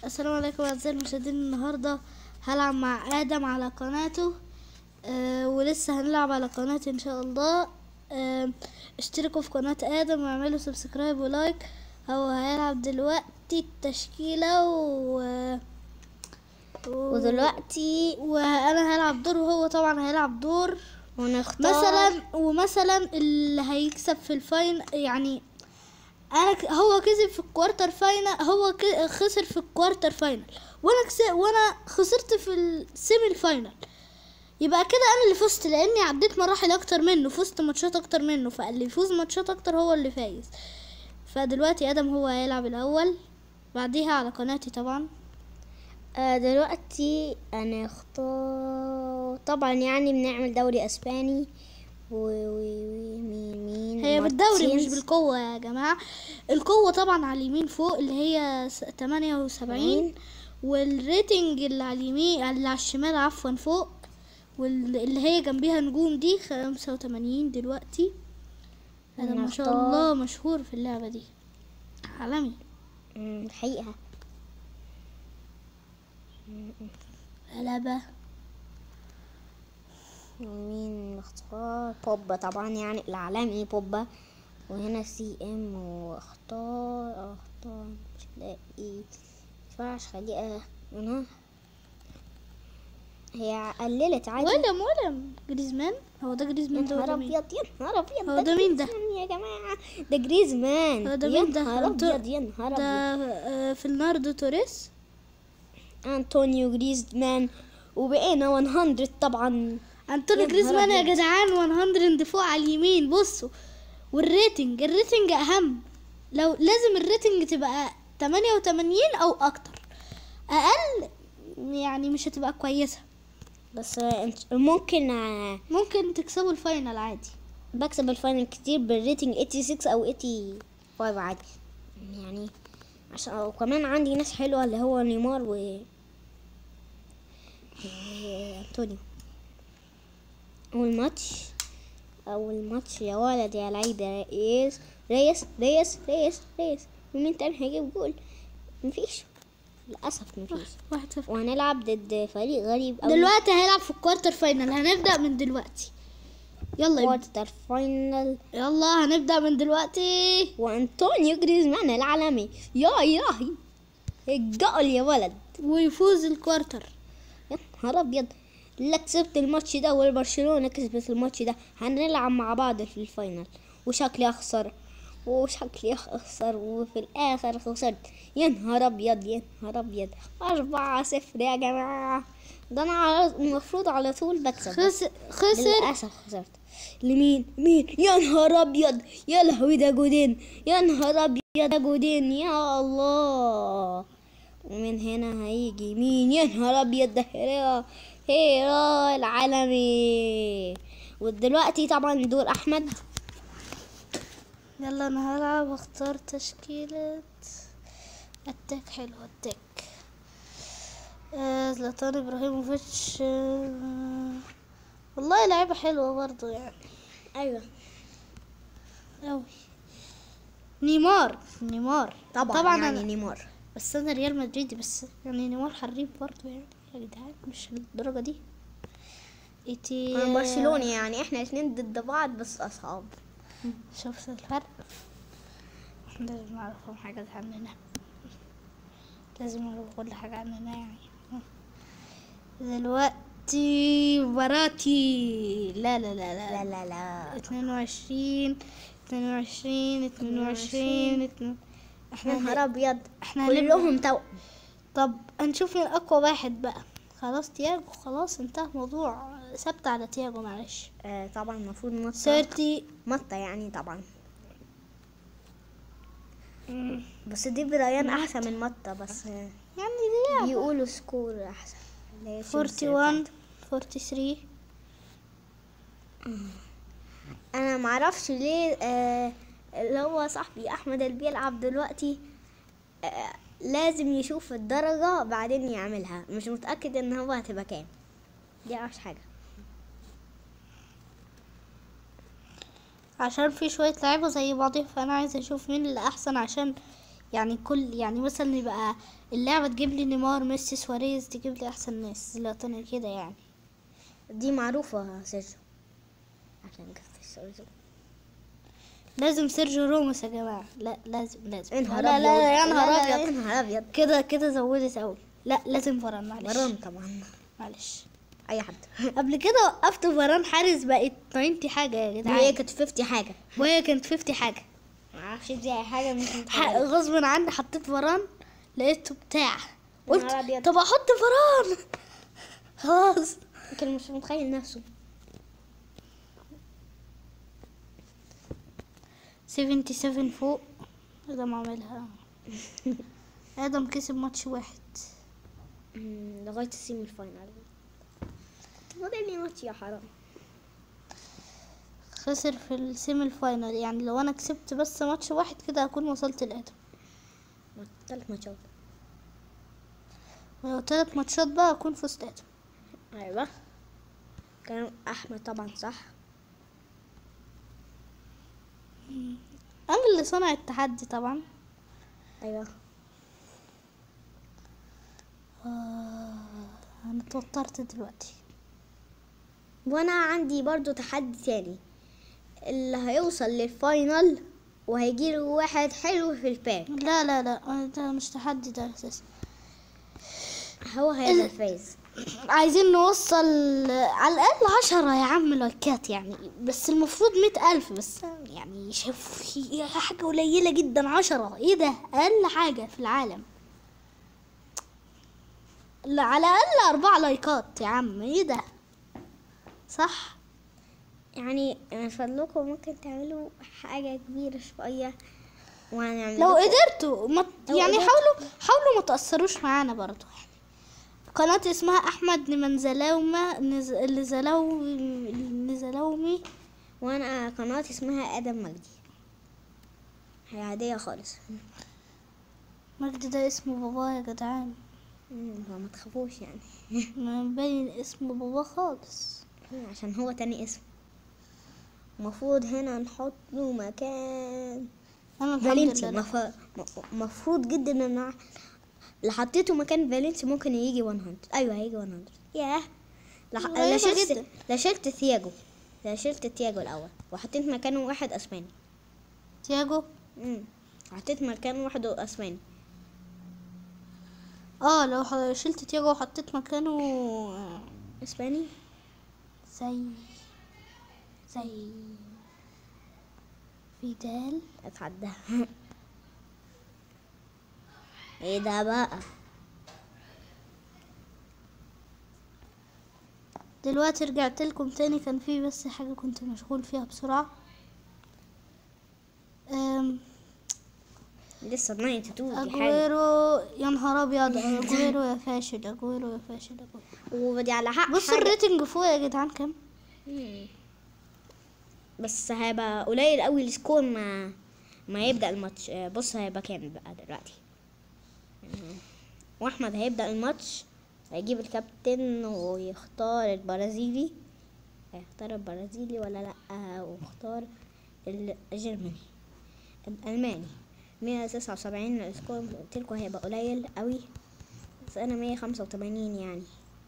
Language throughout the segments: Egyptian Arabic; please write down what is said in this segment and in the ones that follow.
السلام عليكم اعزائي المشاهدين النهارده هلعب مع ادم على قناته آه ولسه هنلعب على قناتي ان شاء الله آه اشتركوا في قناة ادم واعملوا سبسكرايب ولايك هو هيلعب دلوقتي التشكيلة و و- ودلوقتي وانا هلعب دور وهو طبعا هيلعب دور ونختار مثلا ومثلا اللي هيكسب في الفاين يعني انا ك- هو كسب في الكوارتر فاينل هو ك- خسر في الكوارتر فاينل وانا كس... وانا خسرت في السيمي فاينل يبقى كده انا اللي فزت لاني عديت مراحل اكتر منه فزت ماتشات اكتر منه فاللي يفوز ماتشات اكتر هو اللي فايز فدلوقتي ادم هو هيلعب الاول بعديها على قناتي طبعا آه دلوقتي انا اختار طبعا يعني بنعمل دوري اسباني و و- ومين مين هي بالدوري مش مارتينز. بالقوة يا جماعة القوة طبعا على اليمين فوق اللي هي تمانية وسبعين والريتنج اللي على اليمين اللي على الشمال عفوا فوق واللي هي جنبيها نجوم دي خمسة وتمانين دلوقتي هذا ما شاء نختار. الله مشهور في اللعبة دي عالمي مم، الحقيقة غلبة ومين نختار بوبا طبعا يعني العالمي بوبا وهنا سي ام واختار اختار مش لاقي مينفعش خليها هنا هي قللت عادي ولم ولم جريزمان هو ده يا جريزمان ده نهار ولا مين؟ ابيض يا نهار ابيض هو ده مين ده؟ جريزمان يا جماعه ده جريزمان هو ده يا مين ده؟ نهار أنتو- ابيض يا نهار ده ابيض آه، فرناردو توريس انطونيو جريزمان وبقينا 100 طبعا انطوني يا نهار جريزمان يا أبيض. جدعان 100 فوق على اليمين بصوا والريتنج الريتنج اهم لو لازم الريتنج تبقى 88 او اكتر اقل يعني مش هتبقى كويسه بس آه، انت- ممكن آه، ممكن تكسبوا الفاينل عادي بكسب الفاينل كتير بالريتنج 86 او 85 عادي يعني عشان وكمان عندي ناس حلوة اللي هو نيمار و و- انطونيو اول ماتش اول ماتش يا ولد يا لعيب يا ريس ريس ريس ريس ريس ومين تاني هيجيب جول مفيش للاسف مفيش واحد صفر وهنلعب ضد فريق غريب أوي دلوقتي هيلعب في الكوارتر فاينل هنبدا من دلوقتي يلا يبدأ. كوارتر فاينل يلا هنبدا من دلوقتي وانطونيو جريزمان العالمي يا إلهي الجول يا ولد ويفوز الكوارتر يا نهار ابيض لا كسبت الماتش ده والبرشلونة كسبت الماتش ده هنلعب مع بعض في الفاينل وشكلي اخسر وشكلي اخسر وفي الاخر خسرت يا نهار ابيض يا نهار ابيض أربعة صفر يا جماعة ده انا على- المفروض على طول بكسب بس خسر خسر للأسف خسرت لمين مين يا نهار أبيض يا لهوي ده جودين يا نهار أبيض ده جودين يا الله ومن هنا هيجي مين يا نهار أبيض ده هيرا هيرا العالمي ودلوقتي طبعا دور أحمد يلا انا هلعب واختار تشكيلة اتاك حلو اتاك آه، زلاتان ابراهيموفيتش آه، والله لعيبة حلوة برضو يعني أيوة اوي نيمار نيمار طبعا, طبعا يعني أنا نيمار بس انا ريال مدريدي بس يعني نيمار حريف برضو يعني يا جدعان مش للدرجة دي ايتي أنا برشلوني يعني احنا اتنين ضد بعض بس أصحاب شوف الفرق لازم نعرفهم حاجات عننا لازم نعرف كل حاجة عننا يعني دلوقتي مراتي لا لا لا لا لا لا لا اتنين وعشرين اتنين وعشرين اتنين وعشرين اتنين يا احنا نهار هن- أبيض احنا هنبدأ- كلهم تو طب هنشوف مين اقوى واحد بقى خلاص تياجو خلاص انتهى الموضوع ثبت على تياجو معلش آه طبعا المفروض مطة سيرتي مطة يعني طبعا بس دي بريان احسن من مطة بس آه، يعني دي بيقولوا سكور احسن اللي هي شمس 41 43 انا معرفش ليه آه اللي هو صاحبي احمد اللي بيلعب دلوقتي آه لازم يشوف الدرجة بعدين يعملها مش متأكد ان هو هتبقى كام دي اوحش حاجة عشان في شوية لعيبة زي بعضهم فأنا عايزة أشوف مين اللي أحسن عشان يعني كل يعني مثلا يبقى اللعبة تجيب لي نيمار ميسي سواريز تجيب لي احسن ناس زلاتان كده يعني دي معروفة يا سيرجيو عشان جبت سيرجيو لازم سيرجيو روموس يا جماعة لا لازم لازم يا نهار لا لا لا يا أبيض. نهار لا، لا، ابيض يا نهار أبيض كده كده زودت قوي لا لازم فران معلش مرام طبعا معلش أي حد قبل كده وقفت فران حارس بقت 90 حاجة يا هي جدعان كانت 50 حاجة وهي كانت 50 حاجة معرفش دي أي حاجة ممكن ح- غصب عني حطيت فران لقيته بتاع يا نهار قلت أبيض. طب احط فران خلاص كان مش متخيل نفسه 77 فوق ادم عملها ادم كسب ماتش واحد مم، لغاية السيمي الفاينل فاضل لي ماتش يا حرام خسر في السيمي الفاينل يعني لو انا كسبت بس ماتش واحد كده هكون وصلت لادم ثلاث ماتشات ولو تلات ماتشات بقى هكون فزت ادم أيوة كان أحمد طبعا صح انا اللي صنع التحدي طبعا أيوة آه، انا اتوترت دلوقتي وأنا عندي برضو تحدي تاني اللي هيوصل للفاينل وهيجيله واحد حلو في الباك لا لا لا ده مش تحدي ده اساسا هو هيبقى الفايز عايزين نوصل على الأقل عشرة يا عم لايكات يعني بس المفروض مئة ألف بس يعني شوف هي حاجة قليلة جدا عشرة ايه ده أقل حاجة في العالم لا على الأقل أربع لايكات يا عم ايه ده صح يعني من فضلكم ممكن تعملوا حاجة كبيرة شوية وهنعمل لو لكم- قدرتوا ما لو يعني قدرت- حاولوا حاولوا ما تأثروش معانا برضو يعني قناة اسمها أحمد نمنزلاومة نز... لزلو... لزلومي وانا قناتي اسمها ادم مجدي هي عادية خالص مجدي ده اسم بابا يا جدعان مم، فما تخافوش يعني ما باين اسم بابا خالص عشان هو تاني اسم المفروض هنا نحط له مكان انا الحمد فالنسيا لله مف- م- مفروض جدا ان أنا لو حطيته مكان فالنسيا ممكن يجي 100 ايوه هيجي 100 ياه لح... قريبة لا شلت جدا. لا شلت ثياجو لا شلت ثياجو الاول وحطيت مكانه واحد اسباني تياجو امم حطيت مكانه واحد اسباني اه لو ح- شلت تياجو وحطيت مكانه آه، اسباني زي زي فيدال اتعدى ايه ده بقى دلوقتي رجعت لكم تاني كان في بس حاجة كنت مشغول فيها بسرعة أم، لسه 92 دي حاجه اجويرو يا نهار ابيض اجويرو يا فاشل اجويرو يا فاشل اجويرو ودي على حق بصوا حاجة. الريتنج فوق يا جدعان كام مم. بس هيبقى قليل قوي السكور ما ما يبدأ الماتش آه، بص هيبقى كام بقى دلوقتي مم. واحمد هيبدأ الماتش هيجيب الكابتن ويختار البرازيلي هيختار البرازيلي ولا لا واختار الجرماني الألماني مية تسعة وسبعين السكور قلتلكوا هيبقى قليل قوي بس أنا مية خمسة وتمانين يعني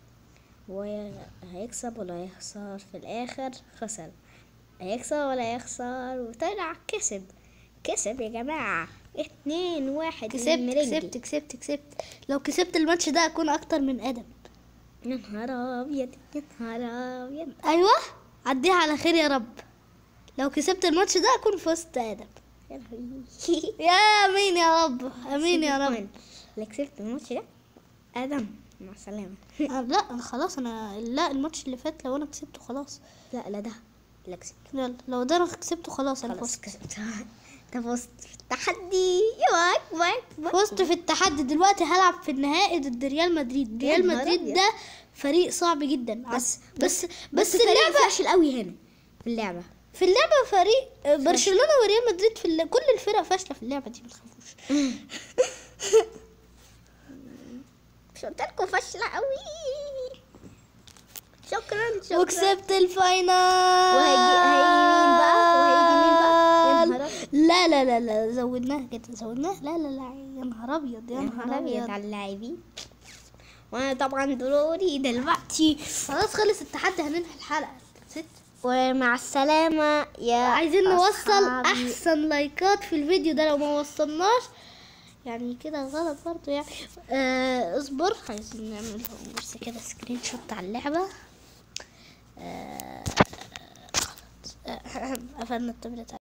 وهيكسب ولا هيخسر في الآخر خسر هيكسب ولا يخسر وطلع كسب كسب يا جماعة اتنين واحد كسبت للمرنجي. كسبت كسبت كسبت لو كسبت الماتش ده اكون اكتر من ادم يا نهار أبيض يا نهار أبيض ايوه عديها على خير يا رب لو كسبت الماتش ده اكون فزت ادم يا لهوي يا امين يا رب امين يا رب اللي كسبت الماتش ده آدم مع السلامة آه، لا أنا خلاص انا لا الماتش اللي فات لو انا كسبته خلاص لا لا ده اللي كسبت يلا لو ده انا كسبته خلاص انا خلاص فزت كسبت ده فزت في التحدي يواك واك واك فزت في التحدي دلوقتي هلعب في النهائي ضد ريال مدريد يا ريال نهار مدريد أبيض. ده فريق صعب جدا بس بس بس, بس فريق اللعبه فاشل قوي هنا في اللعبة في اللعبه فريق برشلونه وريال مدريد في الل- كل الفرق فاشله في اللعبه دي ما تخافوش مش قلت لكم فاشلة قوي شكرا شكرا وكسبت الفاينل وهيجي- هيجي مين بقى؟ وهيجي مين بقى؟ يا نهار أبيض. لا لا لا لا لا زودناه كده زودناه لا لا لا يا نهار ابيض يا يا نهار نهار ابيض ابيض على اللاعبين وانا طبعا ضروري دلوقتي خلاص خلص التحدي هننهي الحلقه ست ومع السلامة يا عايزين نوصل أصحابي. احسن لايكات في الفيديو ده لو ما وصلناش يعني كده غلط برضه يعني آه اصبر عايزين نعمل بس كده سكرين شوت على اللعبة آه خلاص. آه، قفلنا التابلت